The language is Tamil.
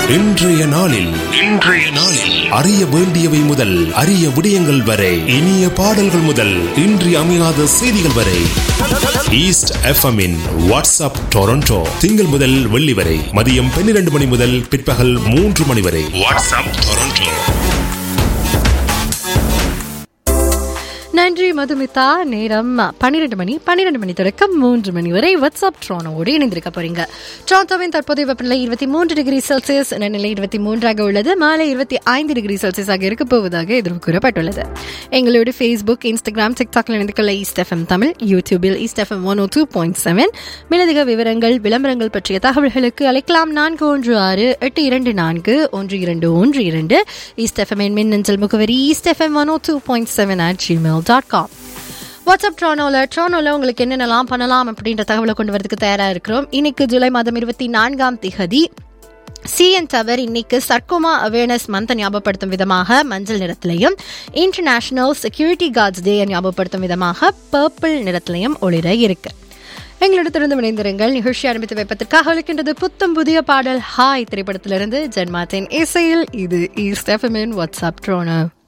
இன்றைய நாளில் இன்றைய நாளில் அறிய வேண்டியவை முதல் அரிய விடயங்கள் வரை இனிய பாடல்கள் முதல் இன்றி அமையாத செய்திகள் வரை ஈஸ்ட் எஃப்எம்மின் வாட்ஸ்அப் டொரண்டோ திங்கள் முதல் வெள்ளி வரை மதியம் பன்னிரண்டு மணி முதல் பிற்பகல் மூன்று மணி வரை வாட்ஸ்அப் டொரண்டோ நன்றி மதுமிதா நேரம் பன்னிரெண்டு மணி பன்னிரெண்டு மணி தொடக்கம் மூன்று மணி வரை வாட்ஸ்அப் ட்ரோனோடு இணைந்திருக்க போறீங்க டொரண்டோவின் தற்போதைய வெப்பநிலை இருபத்தி மூன்று டிகிரி செல்சியஸ் நிலை இருபத்தி மூன்றாக உள்ளது மாலை இருபத்தி ஐந்து டிகிரி செல்சியஸாக இருக்க போவதாக எதிர்ப்பு கூறப்பட்டுள்ளது எங்களோட ஃபேஸ்புக் இன்ஸ்டாகிராம் டிக்டாக்ல இணைந்து கொள்ள ஈஸ்ட் எஃப்எம் தமிழ் யூடியூபில் East FM one O two point seven மேலதிக விவரங்கள் விளம்பரங்கள் பற்றிய தகவல்களுக்கு அழைக்கலாம் நான்கு ஒன்று ஆறு எட்டு இரண்டு நான்கு ஒன்று இரண்டு ஒன்று இரண்டு ஈஸ்ட் எஃப்எம் மின்னஞ்சல் முகவரி East FM one O two point seven at Gmail dot com WhatsApp ட்ரானோவில் ட்ரானோவில் உங்களுக்கு என்னென்னலாம் பண்ணலாம் அப்படின்ற தகவலை கொண்டு வரதுக்கு தயாராக இருக்கிறோம் இன்னைக்கு ஜூலை மாதம் இருபத்தி நான்காம் திகதி சிஎன் டவர் இன்னைக்கு சர்க்கோமா அவேர்னஸ் மந்த் ஞாபகப்படுத்தும் விதமாக மஞ்சள் நிறத்திலையும் இன்டர்நேஷனல் செக்யூரிட்டி கார்ட்ஸ் டே ஞாபகப்படுத்தும் விதமாக பர்பிள் நிறத்திலையும் ஒளிர இருக்கு எங்களோட திறந்து இணைந்திருங்கள் நிகழ்ச்சி ஆரம்பித்து வைப்பதற்காக ஒழிக்கின்றது புத்தம் புதிய பாடல் ஹாய் திரைப்படத்திலிருந்து ஜென்மாத்தின் இசையில் இது ஈஸ்ட் எஃப்எம்என் வாட்ஸ்அப் ட்ரோனோ